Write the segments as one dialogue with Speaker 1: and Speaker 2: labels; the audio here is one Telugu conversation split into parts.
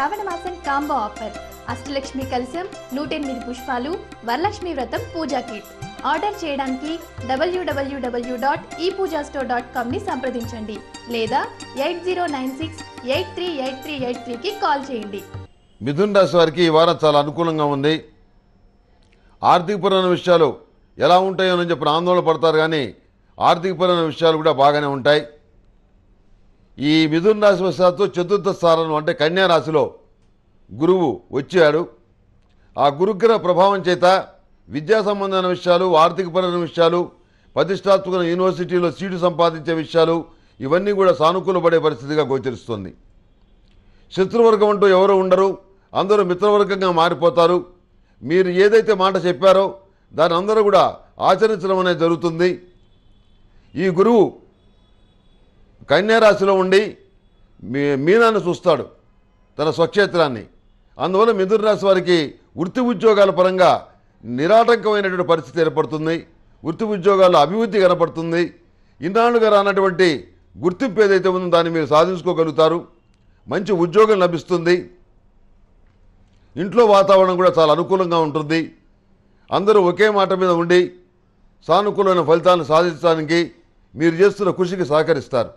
Speaker 1: శ్రావణ మాసం కాంబో ఆఫర్ అష్టలక్ష్మి కలశం నూట ఎనిమిది పుష్పాలు వరలక్ష్మి వ్రతం పూజా కిట్ ఆర్డర్ చేయడానికి డబ్ల్యూడబ్ల్యూడబ్ల్యూ డాట్ ఈ పూజా స్టోర్ డాట్ కామ్ని సంప్రదించండి లేదా eight zero nine six eight three eight three eight త్రీకి కాల్ చేయండి
Speaker 2: మిథున్ రాశి వారికి ఈ వారం చాలా అనుకూలంగా ఉంది ఆర్థికపరమైన విషయాలు ఎలా ఉంటాయో అని చెప్పిన ఆందోళన పడతారు కానీ ఆర్థికపరమైన విషయాలు కూడా బాగానే ఉంటాయి ఈ మిథున్ రాశి వశాత్తు చతుర్థ స్థానం అంటే కన్యా రాశిలో గురువు వచ్చాడు ఆ గురుగ్రహ ప్రభావం చేత విద్యా సంబంధమైన విషయాలు ఆర్థికపరమైన విషయాలు ప్రతిష్టాత్మక యూనివర్సిటీలో సీటు సంపాదించే విషయాలు ఇవన్నీ కూడా సానుకూలపడే పరిస్థితిగా గోచరిస్తుంది శత్రువర్గం అంటూ ఎవరు ఉండరు అందరూ మిత్రవర్గంగా మారిపోతారు మీరు ఏదైతే మాట చెప్పారో దాన్ని అందరూ కూడా ఆచరించడం అనేది జరుగుతుంది ఈ గురువు కన్యారాశిలో ఉండి మీ మీనాన్ని చూస్తాడు తన స్వక్షేత్రాన్ని అందువల్ల మిథున రాశి వారికి వృత్తి ఉద్యోగాల పరంగా నిరాటంకమైనటువంటి పరిస్థితి ఏర్పడుతుంది వృత్తి ఉద్యోగాల్లో అభివృద్ధి కనపడుతుంది ఇన్నాళ్ళుగా రానటువంటి గుర్తింపు ఏదైతే ఉందో దాన్ని మీరు సాధించుకోగలుగుతారు మంచి ఉద్యోగం లభిస్తుంది ఇంట్లో వాతావరణం కూడా చాలా అనుకూలంగా ఉంటుంది అందరూ ఒకే మాట మీద ఉండి సానుకూలమైన ఫలితాలను సాధించడానికి మీరు చేస్తున్న కృషికి సహకరిస్తారు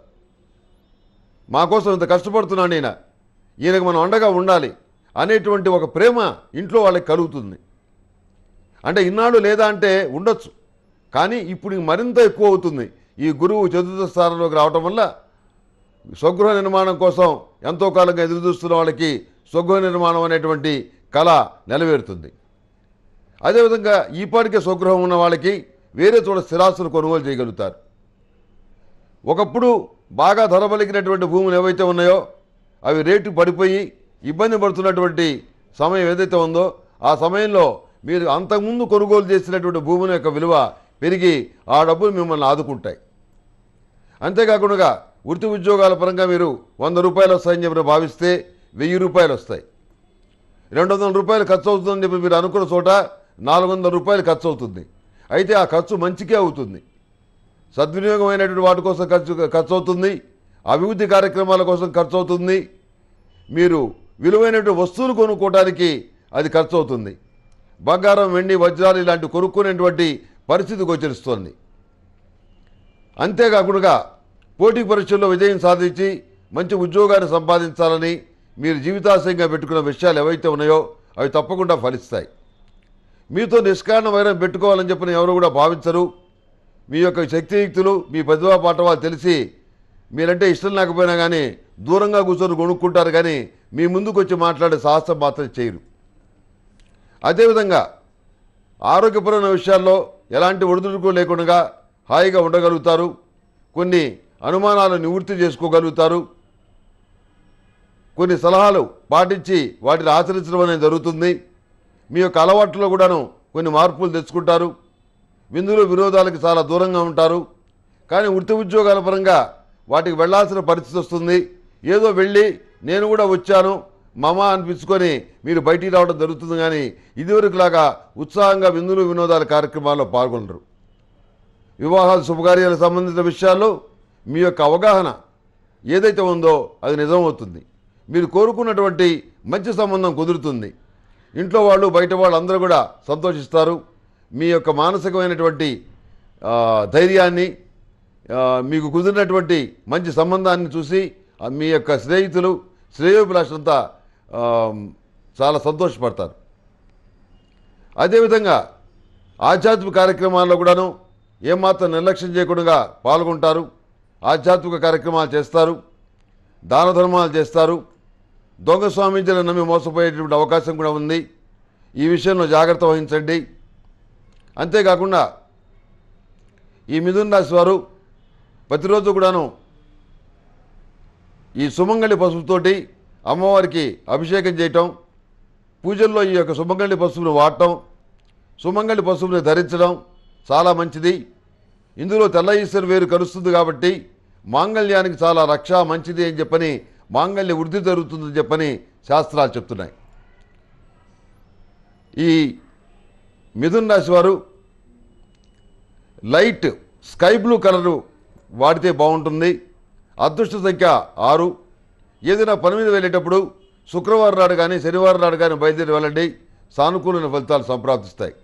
Speaker 2: మా కోసం ఇంత కష్టపడుతున్నాను ఈయన ఈయనకు మనం అండగా ఉండాలి అనేటువంటి ఒక ప్రేమ ఇంట్లో వాళ్ళకి కలుగుతుంది అంటే ఇన్నాడు లేదా అంటే ఉండొచ్చు కానీ ఇప్పుడు మరింత ఎక్కువ అవుతుంది ఈ గురువు చతుర్థ స్థానంలోకి రావటం వల్ల స్వగృహ నిర్మాణం కోసం ఎంతో కాలంగా ఎదురు చూస్తున్న వాళ్ళకి స్వగృహ నిర్మాణం అనేటువంటి కళ నెరవేరుతుంది అదేవిధంగా ఈపాటికే స్వగృహం ఉన్న వాళ్ళకి వేరే చోట స్థిరాస్తులు కొనుగోలు చేయగలుగుతారు ఒకప్పుడు బాగా ధర పలికినటువంటి భూములు ఏవైతే ఉన్నాయో అవి రేటు పడిపోయి ఇబ్బంది పడుతున్నటువంటి సమయం ఏదైతే ఉందో ఆ సమయంలో మీరు అంతకుముందు కొనుగోలు చేసినటువంటి భూముల యొక్క విలువ పెరిగి ఆ డబ్బులు మిమ్మల్ని ఆదుకుంటాయి అంతేకాకుండా వృత్తి ఉద్యోగాల పరంగా మీరు వంద రూపాయలు వస్తాయని చెప్పి భావిస్తే వెయ్యి రూపాయలు వస్తాయి రెండు వందల రూపాయలు ఖర్చు అవుతుందని చెప్పి మీరు అనుకున్న చోట నాలుగు వందల రూపాయలు ఖర్చు అవుతుంది అయితే ఆ ఖర్చు మంచికే అవుతుంది సద్వినియోగమైనటువంటి వాటి కోసం ఖర్చు ఖర్చు అవుతుంది అభివృద్ధి కార్యక్రమాల కోసం ఖర్చు అవుతుంది మీరు విలువైనటువంటి వస్తువులు కొనుక్కోవడానికి అది ఖర్చు అవుతుంది బంగారం వెండి వజ్రాలు ఇలాంటి కొనుక్కునేటువంటి పరిస్థితి గోచరిస్తోంది అంతేకాకుండా పోటీ పరీక్షల్లో విజయం సాధించి మంచి ఉద్యోగాన్ని సంపాదించాలని మీరు జీవితాశయంగా పెట్టుకున్న విషయాలు ఏవైతే ఉన్నాయో అవి తప్పకుండా ఫలిస్తాయి మీతో నిష్కారణ వైరం పెట్టుకోవాలని చెప్పిన ఎవరు కూడా భావించరు మీ యొక్క శక్తియుక్తులు మీ ప్రతిభా పాఠవాలు తెలిసి మీరంటే ఇష్టం లేకపోయినా కానీ దూరంగా కూర్చొని కొనుక్కుంటారు కానీ మీ ముందుకు వచ్చి మాట్లాడే సాహసం మాత్రం చేయరు అదేవిధంగా ఆరోగ్యపరమైన విషయాల్లో ఎలాంటి ఒడిదుడుకు లేకుండా హాయిగా ఉండగలుగుతారు కొన్ని అనుమానాలు నివృత్తి చేసుకోగలుగుతారు కొన్ని సలహాలు పాటించి వాటిని ఆచరించడం అనేది జరుగుతుంది మీ యొక్క అలవాట్లలో కూడాను కొన్ని మార్పులు తెచ్చుకుంటారు విందులు విరోధాలకు చాలా దూరంగా ఉంటారు కానీ వృత్తి ఉద్యోగాల పరంగా వాటికి వెళ్ళాల్సిన పరిస్థితి వస్తుంది ఏదో వెళ్ళి నేను కూడా వచ్చాను మమ అనిపించుకొని మీరు బయటికి రావడం జరుగుతుంది కానీ ఇదివరకులాగా ఉత్సాహంగా విందులు వినోదాల కార్యక్రమాల్లో పాల్గొనరు వివాహాలు శుభకార్యాలకు సంబంధించిన విషయాల్లో మీ యొక్క అవగాహన ఏదైతే ఉందో అది నిజమవుతుంది మీరు కోరుకున్నటువంటి మంచి సంబంధం కుదురుతుంది ఇంట్లో వాళ్ళు బయట వాళ్ళు అందరూ కూడా సంతోషిస్తారు మీ యొక్క మానసికమైనటువంటి ఆ, ధైర్యాన్ని ఆ, మీకు కుదిరినటువంటి మంచి సంబంధాన్ని చూసి ఆ, మీ యొక్క స్నేహితులు శ్రేయోభిలాషంతా ఆ, చాలా సంతోషపడతారు అదేవిధంగా ఆధ్యాత్మిక కార్యక్రమాల్లో కూడాను ఏమాత్రం నిర్లక్ష్యం చేయకుండా పాల్గొంటారు ఆధ్యాత్మిక కార్యక్రమాలు చేస్తారు దాన ధర్మాలు చేస్తారు దొంగ స్వామీజీలను నమ్మి మోసపోయేటువంటి అవకాశం కూడా ఉంది ఈ విషయంలో జాగ్రత్త వహించండి అంతేకాకుండా ఈ మిథున రాశి వారు ప్రతిరోజు కూడాను ఈ సుమంగళి పసుపుతోటి అమ్మవారికి అభిషేకం చేయటం పూజల్లో ఈ యొక్క సుమంగళి పసుపును వాడటం సుమంగళి పసుపుని ధరించడం చాలా మంచిది ఇందులో తెల్ల ఈశ్వరు వేరు కలుస్తుంది కాబట్టి మాంగళ్యానికి చాలా రక్ష మంచిది అని చెప్పని మాంగళ్య వృద్ధి జరుగుతుందని చెప్పని శాస్త్రాలు చెప్తున్నాయి ఈ మిథున్ రాశి వారు లైట్ స్కై బ్లూ కలరు వాడితే బాగుంటుంది అదృష్ట సంఖ్య ఆరు ఏదైనా పని మీద వెళ్ళేటప్పుడు శుక్రవారం నాడు కానీ శనివారం నాడు కానీ బయలుదేరి వెళ్ళండి సానుకూలమైన ఫలితాలు సంప్రాప్తిస్తాయి